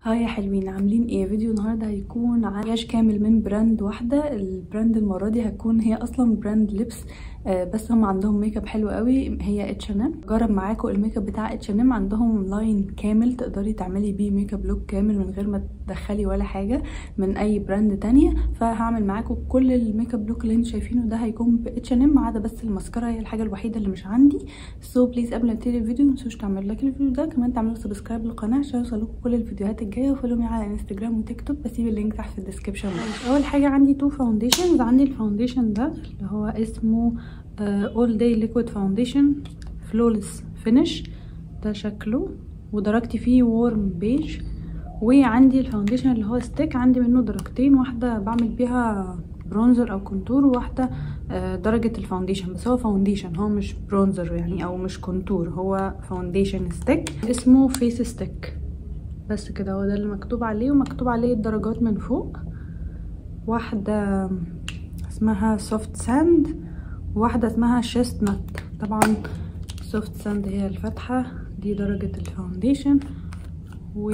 هاي يا حلوين عاملين ايه فيديو النهارده هيكون عن مكياج كامل من براند واحده البراند المره دي هتكون هي اصلا براند لبس آه بس هم عندهم ميك اب حلو قوي هي اتش ان ام جرب معاكم الميك اب بتاع اتش ان ام عندهم لاين كامل تقدري تعملي بيه ميك اب لوك كامل من غير ما تدخلي ولا حاجه من اي براند تانية فهعمل معاكم كل الميك اب لوك اللي انتوا شايفينه ده هيكون ب اتش ان ام ما عدا بس الماسكارا هي الحاجه الوحيده اللي مش عندي سو so بليز قبل ما ابتدي الفيديو متنسوش تعملوا لايك للفيديو ده كمان تعملوا سبسكرايب للقناه عشان يوصلكم كل الفيديوهات الجايه وفولو على انستجرام وتيك توك بسيب اللينك تحت في الديسكربشن اول حاجه عندي تو فاونديشنز عندي الفاونديشن ده اللي هو اسمه اول داي ليكويد فاونديشن فلولس فينش ده شكله ودرجتي فيه وورم بيج وعندي الفاونديشن اللي هو ستيك عندي منه درجتين واحده بعمل بيها برونزر او كونتور وواحده درجه الفاونديشن بس هو فاونديشن هو مش برونزر يعني او مش كونتور هو فاونديشن ستيك اسمه فيس ستيك بس كده هو ده اللي مكتوب عليه ومكتوب عليه الدرجات من فوق واحده اسمها سوفت ساند وواحده اسمها شيست نت طبعا سوفت ساند هي الفاتحه دي درجه الفاونديشن و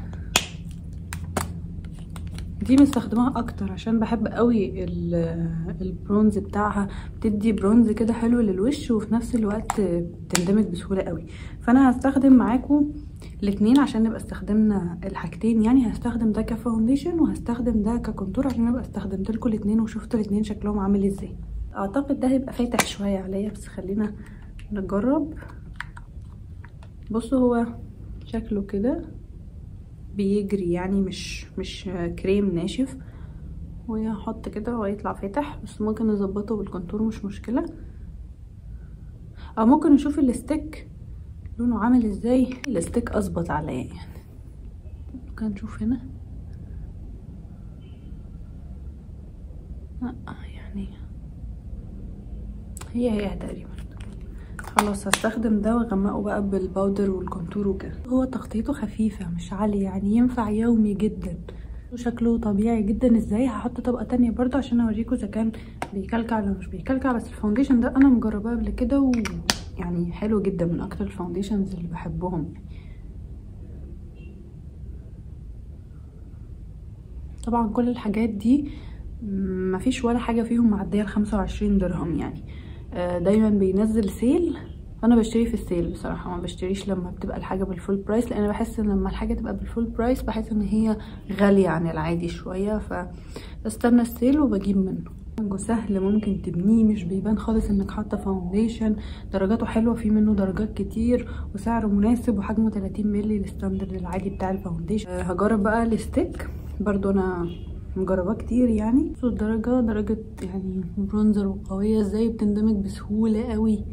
دي مستخدماها اكتر عشان بحب قوي البرونز بتاعها بتدي برونز كده حلو للوش وفي نفس الوقت بتندمج بسهوله قوي فانا هستخدم معاكم الاتنين عشان نبقى استخدمنا الحاجتين يعني هستخدم ده كفاونديشن وهستخدم ده ككونتور عشان ابقى استخدمت لكم الاتنين وشفتوا الاتنين شكلهم عامل ازاي اعتقد ده هيبقى فاتح شويه عليا بس خلينا نجرب بصوا هو شكله كده بيجري يعني مش مش كريم ناشف وهحط كده وهيطلع فاتح بس ممكن نظبطه بالكونتور مش مشكله او ممكن نشوف الستيك لونه عامل ازاي الستيك اظبط عليا يعني ممكن نشوف هنا لا يعني هي هي تقريبا خلاص هستخدم ده واغمقه بقى بالباودر والكونتور وكده هو تغطيته خفيفة مش عالية يعني ينفع يومي جدا وشكله طبيعي جدا ازاي هحط طبقة تانية برضو عشان اوريكم اذا كان بيكلكع ولا مش بيكلكع بس الفاونديشن ده انا مجرباه قبل كده ويعني حلو جدا من اكتر الفاونديشنز اللي بحبهم طبعا كل الحاجات دي مفيش ولا حاجة فيهم معدية الخمسة وعشرين درهم يعني دايما بينزل سيل فانا بشتري في السيل بصراحه ما بشتريش لما بتبقى الحاجه بالفول برايس لان بحس ان لما الحاجه تبقى بالفول برايس بحس ان هي غاليه عن العادي شويه فبستنى السيل وبجيب منه سهل ممكن تبنيه مش بيبان خالص انك حاطه فاونديشن درجاته حلوه في منه درجات كتير وسعره مناسب وحجمه 30 مللي الستاندرد العادي بتاع الفاونديشن هجرب بقى الستيك برضو انا مجرباه كتير يعني بصوا الدرجة درجة يعني برونزر وقوية ازاي بتندمج بسهولة قوي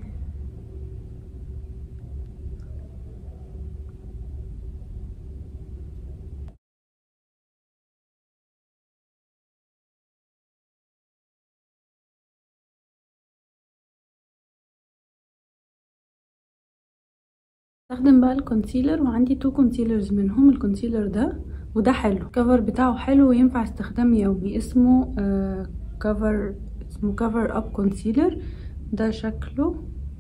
استخدم بقى الكونسيلر وعندي تو كونسيلرز منهم الكونسيلر ده وده حلو الكفر بتاعه حلو وينفع استخدام يومي اسمه آه كفر اسمه كفر اب كونسيلر ده شكله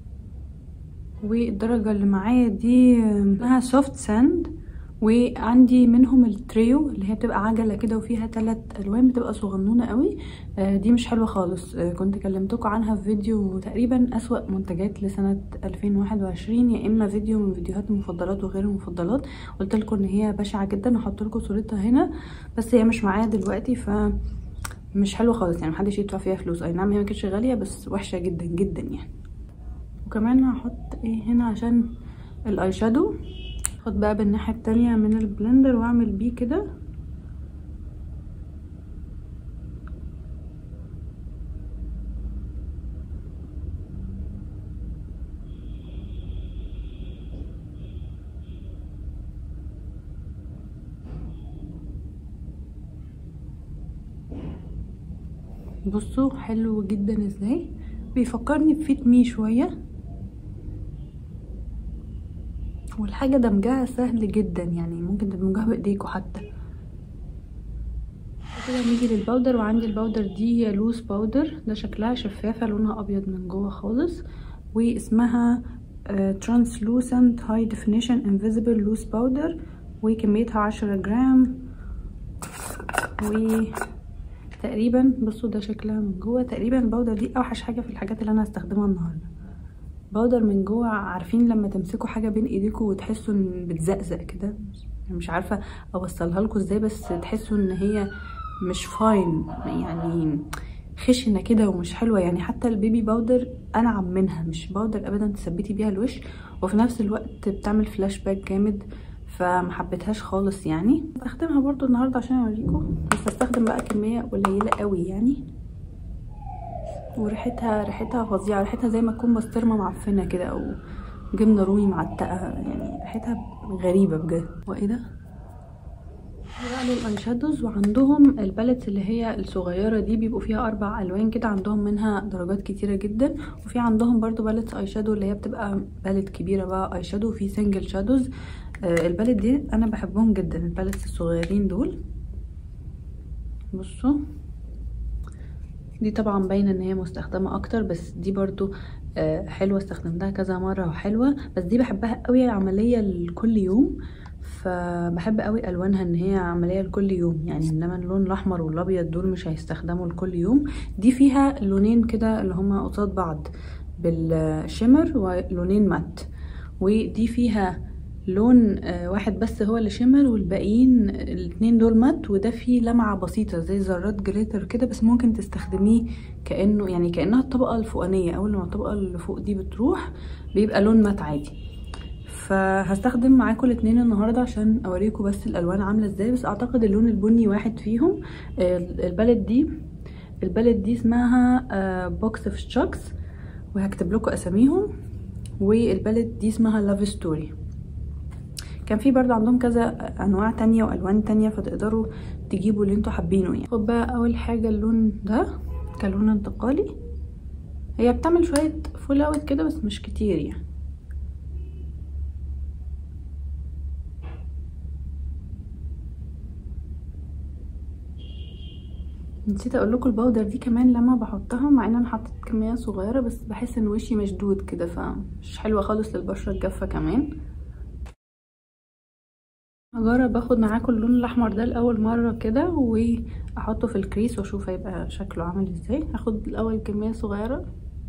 والدرجة اللي معايا دي اسمها سوفت ساند وعندي منهم التريو اللي هي بتبقى عجله كده وفيها ثلاث الوان بتبقى صغنونه قوي آه دي مش حلوه خالص آه كنت كلمتكم عنها في فيديو تقريبا اسوا منتجات لسنه 2021 يا اما فيديو من فيديوهات المفضلات وغير المفضلات قلت لكم ان هي بشعه جدا هحط لكم صورتها هنا بس هي مش معايا دلوقتي ف مش حلوه خالص يعني محدش يدفع فيها فلوس اي نعم هي ما كانتش غاليه بس وحشه جدا جدا يعني وكمان هحط ايه هنا عشان الاي شادو اخد بقى بالناحيه التانية من البلندر واعمل بيه كده بصوا حلو جدا ازاي بيفكرني بفيت مي شويه والحاجة دمجها سهل جدا يعني ممكن تدمجوها بايديكوا حتى كده نيجي للباودر وعندي الباودر دي هي لوز باودر ده شكلها شفافة لونها ابيض من جوه خالص واسمها ترانسلوسنت هاي ديفينيشن انفيزبل لوز باودر وكميتها عشرة جرام و تقريبا بصوا ده شكلها من جوه تقريبا البودر دي اوحش حاجه في الحاجات اللي انا هستخدمها النهارده بودر من جوه عارفين لما تمسكوا حاجه بين ايديكم وتحسوا ان بتزقزق كده مش عارفه اوصلها لكم ازاي بس تحسوا ان هي مش فاين يعني خشنه كده ومش حلوه يعني حتى البيبي باودر انعم منها مش باودر ابدا تثبتي بيها الوش وفي نفس الوقت بتعمل فلاش باك جامد فما حبيتهاش خالص يعني بستخدمها برضو النهارده عشان اوريكم بس هستخدم بقى كميه قليله قوي يعني وريحتها ريحتها فظيعه ريحتها زي ما تكون بسطرمه معفنه كده او جبنه رومي معتقه يعني ريحتها غريبه بجد وايه ده بقى للانشادوز وعندهم الباليتس اللي هي الصغيره دي بيبقوا فيها اربع الوان كده عندهم منها درجات كتيره جدا وفي عندهم برضو باليتس اي شادو اللي هي بتبقى باليت كبيره بقى اي شادو وفي سنجل شادوز آه الباليت دي انا بحبهم جدا الباليتس الصغيرين دول بصوا دي طبعا باينه ان هي مستخدمه اكتر بس دي برضو آه حلوه استخدمتها كذا مره وحلوه بس دي بحبها قوي عمليه لكل يوم فبحب قوي الوانها ان هي عمليه لكل يوم يعني انما اللون الاحمر والابيض دول مش هيستخدموا لكل يوم دي فيها لونين كده اللي هما قصاد بعض بالشمر ولونين مات ودي فيها لون واحد بس هو اللي شمر والباقيين الاتنين دول مات وده فيه لمعة بسيطة زي ذرات جليتر كده بس ممكن تستخدميه كأنه يعني كأنها الطبقة الفوقانية أول ما الطبقة اللي فوق دي بتروح بيبقى لون مات عادي فهستخدم معاكم الاتنين النهاردة عشان اوريكم بس الالوان عاملة ازاي بس اعتقد اللون البني واحد فيهم البالت دي البالت دي اسمها بوكس اوف شوكس وهكتب لكم اساميهم والبالت دي اسمها لاف ستوري كان في برضه عندهم كذا انواع تانية والوان تانية فتقدروا تجيبوا اللي انتوا حابينه يعني خد بقى اول حاجة اللون ده كلون انتقالي هي بتعمل شوية فول اوت كده بس مش كتير يعني نسيت اقول لكم البودر دي كمان لما بحطها مع ان انا حطيت كميه صغيره بس بحس ان وشي مشدود كده فمش حلوه خالص للبشره الجافه كمان هجرب اخد معاكم اللون الاحمر ده لاول مره كده واحطه في الكريس واشوف هيبقى شكله عامل ازاي هاخد الاول كميه صغيره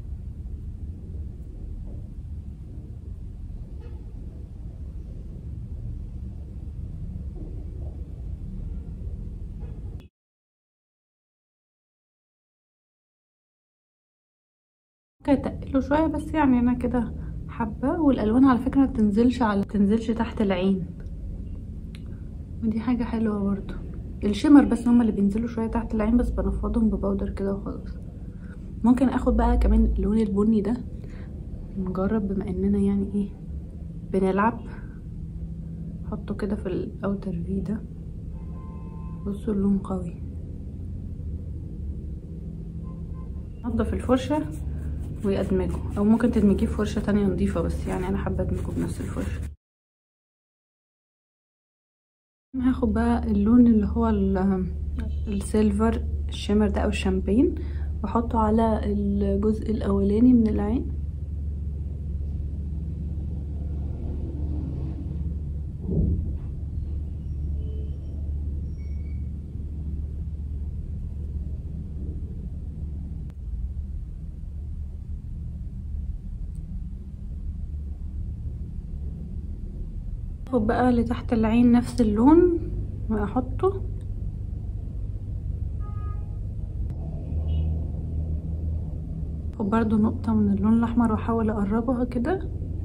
ممكن اتقله شويه بس يعني انا كده حابه والالوان على فكره متنزلش على متنزلش تحت العين ودي حاجه حلوه برضو الشمر بس هما اللي بينزلوا شويه تحت العين بس بنفضهم ببودر كده وخلاص ممكن اخد بقى كمان اللون البني ده نجرب بما اننا يعني ايه بنلعب احطه كده في الاوتر في ده بصوا اللون قوي انضف الفرشه ويدمجه او ممكن تدمجيه في فرشه تانية نظيفه بس يعني انا حابه ادمجه بنفس الفرشه هاخد بقى اللون اللي هو السيلفر الشمر ده او الشامبين واحطه على الجزء الاولاني من العين اخد بقى اللي تحت العين نفس اللون واحطه اخد برضو نقطة من اللون الاحمر واحاول اقربها كده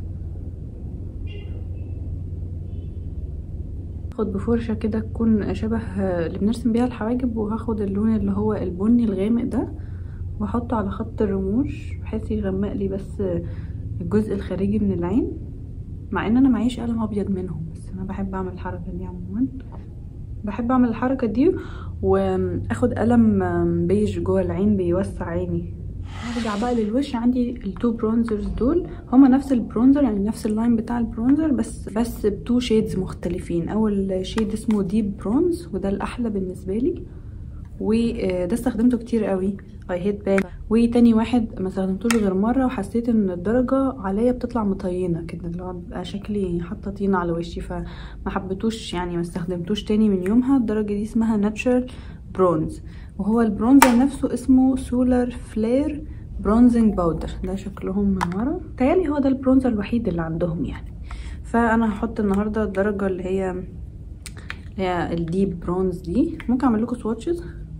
اخد بفرشة كده تكون شبه اللي بنرسم بيها الحواجب وهاخد اللون اللي هو البني الغامق ده واحطه على خط الرموش بحيث يغمق لي بس الجزء الخارجي من العين مع ان انا معيش قلم ابيض منهم بس انا بحب اعمل الحركه دي عموما بحب اعمل الحركه دي واخد قلم بيج جوه العين بيوسع عيني ارجع بقى للوش عندي التو برونزرز دول هما نفس البرونزر يعني نفس اللاين بتاع البرونزر بس بس بتو شيدز مختلفين اول شيد اسمه ديب برونز وده الاحلى بالنسبه لي وده استخدمته كتير قوي اي هيت بان وتاني واحد ما استخدمتوش غير مره وحسيت ان الدرجه عليا بتطلع مطينه كده اللي هو بقى شكلي حاطه طينه على وشي فما حبيتوش يعني ما استخدمتوش تاني من يومها الدرجه دي اسمها ناتشرال برونز وهو البرونزر نفسه اسمه سولار فلير برونزنج باودر ده شكلهم من ورا تهيألي هو ده البرونزر الوحيد اللي عندهم يعني فانا هحط النهارده الدرجه اللي هي اللي هي الديب برونز دي ممكن اعمل لكم سواتشز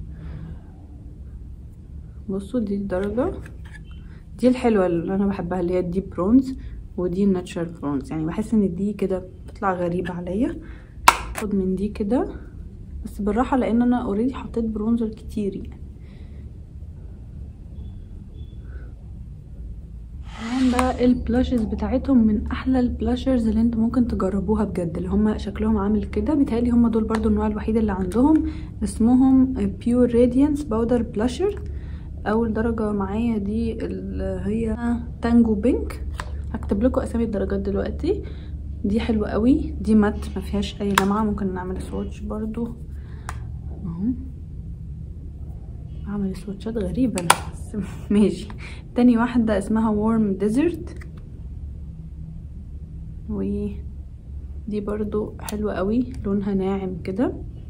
بصوا دي الدرجه دي الحلوه اللي انا بحبها اللي هي الديب برونز ودي الناتشرال برونز يعني بحس ان دي كده بتطلع غريبه عليا خد من دي كده بس بالراحه لان انا اوريدي حطيت برونزر كتير يعني كمان بقى البلاشز بتاعتهم من احلى البلاشرز اللي انتوا ممكن تجربوها بجد اللي هم شكلهم عامل كده بيتهيألي هم دول برضو النوع الوحيد اللي عندهم اسمهم بيور راديانس باودر بلاشر اول درجة معايا دي اللي هي تانجو بينك هكتب لكم اسامي الدرجات دلوقتي دي حلوة قوي دي مات ما فيهاش اي لمعة ممكن نعمل سواتش برضو اهو اعمل سواتشات غريبة بس ماشي تاني واحدة اسمها وورم ديزرت ودي برضو حلوة قوي لونها ناعم كده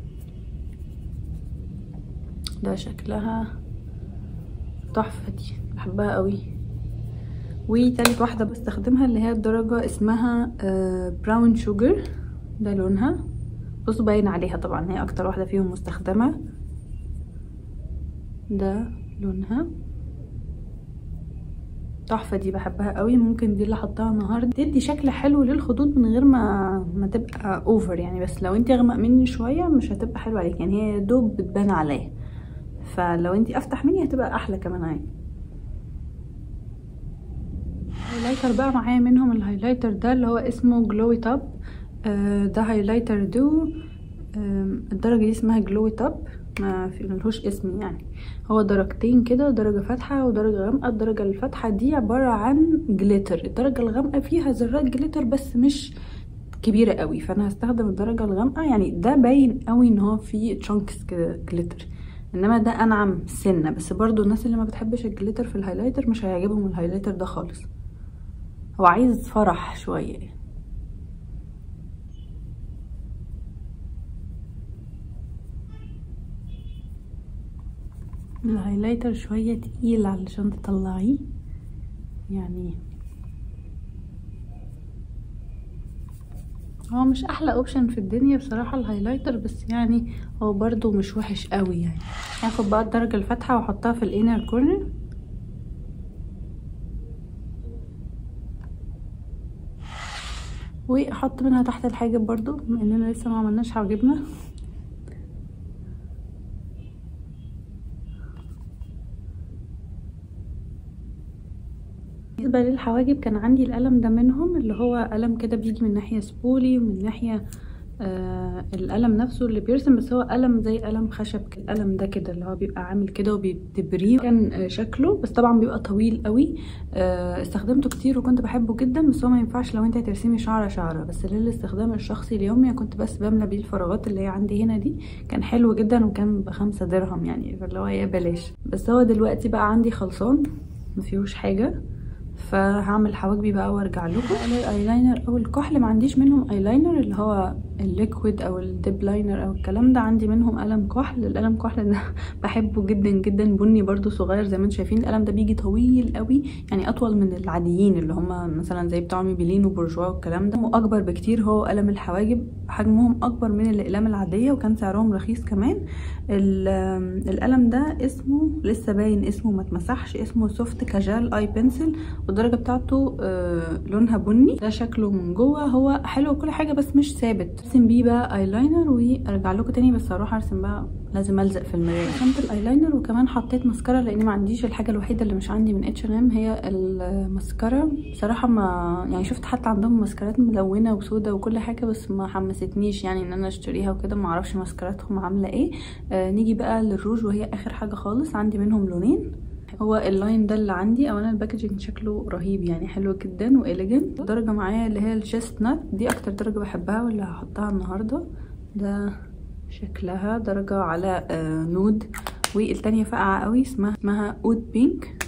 ده شكلها تحفة دي بحبها قوي وتالت واحدة بستخدمها اللي هي الدرجة اسمها براون شوجر ده لونها بصوا باين عليها طبعا هي اكتر واحدة فيهم مستخدمة ده لونها تحفة دي بحبها قوي ممكن دي اللي احطها النهارده تدي شكل حلو للخدود من غير ما ما تبقى اوفر يعني بس لو انت اغمق مني شوية مش هتبقى حلوة عليك يعني هي دوب بتبان عليا فلو انت افتح مني هتبقى احلى كمان عادي هايلايتر بقى معايا منهم الهايلايتر ده اللي هو اسمه جلوي تاب آه ده هايلايتر دو آه الدرجة دي اسمها جلوي تاب ما في ملهوش اسم يعني هو درجتين كده درجة فاتحة ودرجة غامقة الدرجة الفاتحة دي عبارة عن جليتر الدرجة الغامقة فيها ذرات جليتر بس مش كبيرة قوي فانا هستخدم الدرجة الغامقة يعني ده باين قوي ان هو فيه تشانكس كده جليتر انما ده انعم سنة بس برضو الناس اللي ما بتحبش الجليتر في الهايلايتر مش هيعجبهم الهايلايتر ده خالص هو عايز فرح شوية الهايلايتر شوية تقيل علشان تطلعيه يعني هو مش احلى اوبشن في الدنيا بصراحة الهايلايتر بس يعني هو برضو مش وحش قوي يعني هاخد بقى الدرجة الفاتحة واحطها في الانر كورنر واحط منها تحت الحاجب برضو بما اننا لسه ما عملناش حواجبنا بالنسبه للحواجب كان عندي القلم ده منهم اللي هو قلم كده بيجي من ناحيه سبولي ومن ناحيه آه القلم نفسه اللي بيرسم بس هو قلم زي قلم خشب القلم ده كده اللي هو بيبقى عامل كده وبيتبريه كان آه شكله بس طبعا بيبقى طويل قوي آه استخدمته كتير وكنت بحبه جدا بس هو ما ينفعش لو انت هترسمي شعره شعره بس للاستخدام الشخصي اليومي كنت بس بملى بيه الفراغات اللي هي عندي هنا دي كان حلو جدا وكان بخمسة درهم يعني فاللي هو يا بلاش بس هو دلوقتي بقى عندي خلصان مفيهوش حاجه فهعمل حواجبي بقى وارجع لكم الايلاينر او الكحل ما عنديش منهم ايلاينر اللي هو الليكويد او الديب لاينر او الكلام ده عندي منهم قلم كحل القلم كحل ده بحبه جدا جدا بني برده صغير زي ما انتم شايفين القلم ده بيجي طويل قوي يعني اطول من العاديين اللي هم مثلا زي بتوع ميبلين وبورجوا والكلام ده واكبر بكتير هو قلم الحواجب حجمهم اكبر من الاقلام العاديه وكان سعرهم رخيص كمان القلم ده اسمه لسه باين اسمه ما اتمسحش اسمه سوفت كاجال اي بنسل والدرجه بتاعته آه لونها بني ده شكله من جوه هو حلو كل حاجه بس مش ثابت ارسم بيه بقى ايلاينر وارجع لكم تاني بس هروح ارسم بقى لازم الزق في المرايه رسمت الايلاينر وكمان حطيت ماسكارا لان ما عنديش الحاجه الوحيده اللي مش عندي من اتش ان ام هي الماسكارا بصراحه ما يعني شفت حتى عندهم ماسكارات ملونه وسودا وكل حاجه بس ما حمستنيش يعني ان انا اشتريها وكده ما اعرفش ماسكاراتهم عامله ايه آه نيجي بقى للروج وهي اخر حاجه خالص عندي منهم لونين هو اللاين ده اللي عندي اولا الباكجينج شكله رهيب يعني حلو جدا واليجنت درجه معايا اللي هي الشيست نات دي اكتر درجه بحبها واللي هحطها النهارده ده شكلها درجه على آه نود والتانية فاقعة قوي اسمها اسمها اود بينك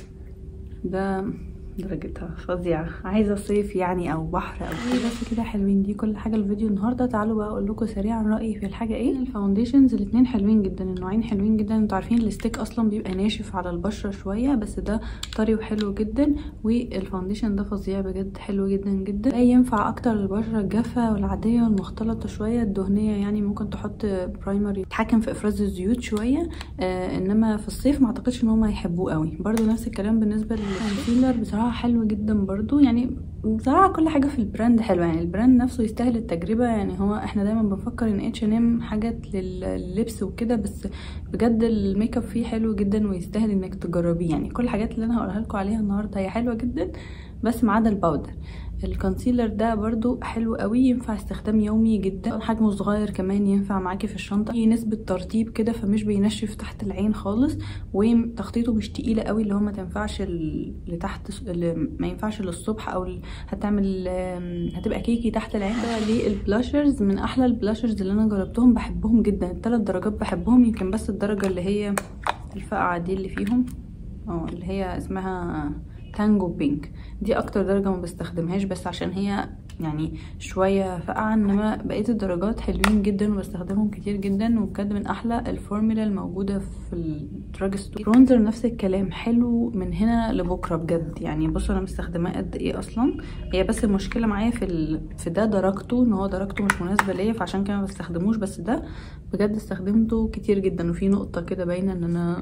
ده درجتها فظيعة عايزة صيف يعني او بحر او كده بس كده حلوين دي كل حاجة الفيديو النهاردة تعالوا بقى اقول لكم سريعا رأيي في الحاجة ايه الفاونديشنز الاتنين حلوين جدا النوعين حلوين جدا انتوا عارفين الستيك اصلا بيبقى ناشف على البشرة شوية بس ده طري وحلو جدا والفاونديشن ده فظيع بجد حلو جدا جدا ده ينفع اكتر للبشرة الجافة والعادية والمختلطة شوية الدهنية يعني ممكن تحط برايمر يتحكم في افراز الزيوت شوية آه انما في الصيف ما اعتقدش ان هم هيحبوه قوي برضو نفس الكلام بالنسبة للكونسيلر بصراحة حلو جدا برضو يعني بصراحة كل حاجة في البراند حلوة يعني البراند نفسه يستاهل التجربة يعني هو احنا دايما بنفكر ان اتش ان ام حاجات لللبس وكده بس بجد الميك اب فيه حلو جدا ويستاهل انك تجربيه يعني كل الحاجات اللي انا هقولها لكم عليها النهاردة هي حلوة جدا بس ما عدا الباودر الكونسيلر ده برضو حلو قوي ينفع استخدام يومي جدا حجمه صغير كمان ينفع معاكي في الشنطه فيه نسبه ترطيب كده فمش بينشف تحت العين خالص وتخطيطه مش تقيله قوي اللي هو ما تنفعش لتحت اللي ما ينفعش للصبح او هتعمل هتبقى كيكي تحت العين ده للبلاشرز من احلى البلاشرز اللي انا جربتهم بحبهم جدا الثلاث درجات بحبهم يمكن بس الدرجه اللي هي الفقعه دي اللي فيهم اه اللي هي اسمها تانجو بينك دي اكتر درجة ما بستخدمهاش بس عشان هي يعني شوية فقعة انما بقية الدرجات حلوين جدا وبستخدمهم كتير جدا وبجد من احلى الفورمولا الموجودة في الدراج ستور برونزر نفس الكلام حلو من هنا لبكرة بجد يعني بصوا انا مستخدماه قد ايه اصلا هي بس المشكلة معايا في ال... في ده درجته ان هو درجته مش مناسبة ليا فعشان كده ما بستخدموش بس ده بجد استخدمته كتير جدا وفي نقطة كده باينة ان انا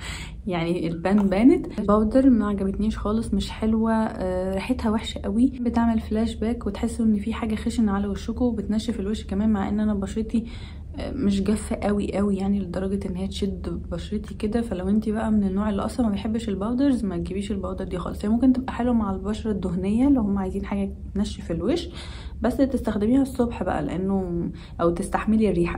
يعني البان بانت الباودر ما عجبتنيش خالص مش حلوه آه ريحتها وحشه قوي بتعمل فلاش باك وتحسوا ان في حاجه خشن على وشكم وبتنشف الوش كمان مع ان انا بشرتي آه مش جافه قوي قوي يعني لدرجه ان هي تشد بشرتي كده فلو انت بقى من النوع اللي اصلا ما بيحبش الباودرز ما تجيبيش الباودر دي خالص هي ممكن تبقى حلوه مع البشره الدهنيه لو هم عايزين حاجه تنشف الوش بس تستخدميها الصبح بقى لانه او تستحملي الريحه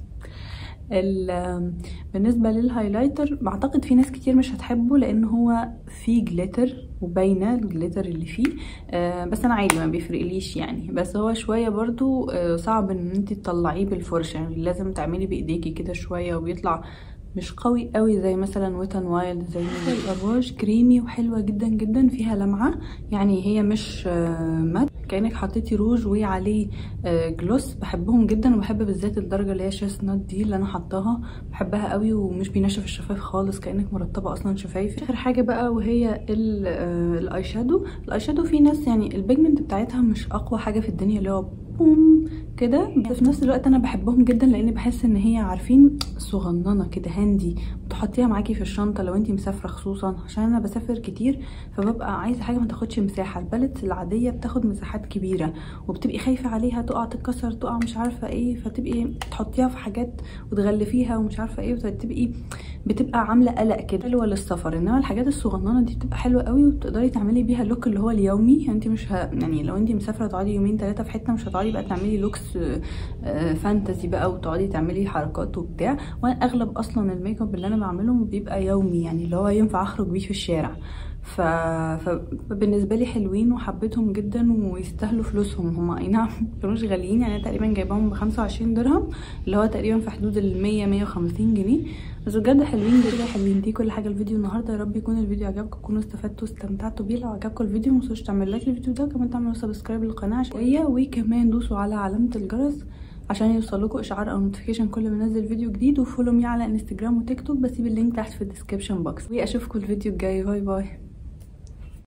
بالنسبة للهايلايتر بعتقد في ناس كتير مش هتحبه لان هو فيه جليتر وباينة الجليتر اللي فيه آه بس انا عادي ما بيفرقليش يعني بس هو شوية برضو آه صعب ان انت تطلعيه بالفرشة يعني لازم تعملي بايديكي كده شوية وبيطلع مش قوي قوي زي مثلا ويتن وايلد زي الارواج كريمي وحلوة جدا جدا فيها لمعة يعني هي مش آه مات كانك حطيتي روج وعليه آه جلوس بحبهم جدا وبحب بالذات الدرجه اللي هي شيسنات دي اللي انا حطاها بحبها قوي ومش بينشف الشفايف خالص كانك مرطبه اصلا شفايفي اخر حاجه بقى وهي آه الاي شادو الاي شادو في ناس يعني البيجمنت بتاعتها مش اقوى حاجه في الدنيا اللي هو بوم كده بس في نفس الوقت انا بحبهم جدا لان بحس ان هي عارفين صغننه كده هاندي تحطيها معاكي في الشنطه لو انتي مسافره خصوصا عشان انا بسافر كتير فببقى عايزه حاجه ما تاخدش مساحه البالت العاديه بتاخد مساحات كبيره وبتبقي خايفه عليها تقع تتكسر تقع مش عارفه ايه فتبقي تحطيها في حاجات وتغلفيها ومش عارفه ايه فتبقي بتبقى عامله قلق كده حلوه للسفر انما الحاجات الصغننه دي بتبقى حلوه قوي وبتقدري تعملي بيها اللوك اللي هو اليومي يعني انت مش ه... يعني لو انت مسافره تقعدي يومين ثلاثه في حته مش هتقعدي بقى تعملي لوكس فانتزي بقى وتقعدي تعملي حركات وبتاع وانا اغلب اصلا الميك اب اللي انا بعمله بيبقى يومي يعني اللي هو ينفع اخرج بيه في الشارع ف... فبالنسبه لي حلوين وحبيتهم جدا ويستاهلوا فلوسهم هما اي نعم كانوش غاليين يعني تقريبا جايباهم ب 25 درهم اللي هو تقريبا في حدود ال 100 150 جنيه بس بجد حلوين كده حلوين دي كل حاجه الفيديو النهارده يا رب يكون الفيديو عجبكم تكونوا استفدتوا واستمتعتوا بيه لو عجبكم الفيديو ما تنسوش تعملوا لايك للفيديو ده وكمان تعملوا سبسكرايب للقناه شويه وكمان دوسوا على علامه الجرس عشان يوصلكوا اشعار او نوتيفيكيشن كل ما انزل فيديو جديد وفولو مي على انستجرام وتيك توك بسيب اللينك تحت في الديسكربشن بوكس واشوفكم الفيديو الجاي باي باي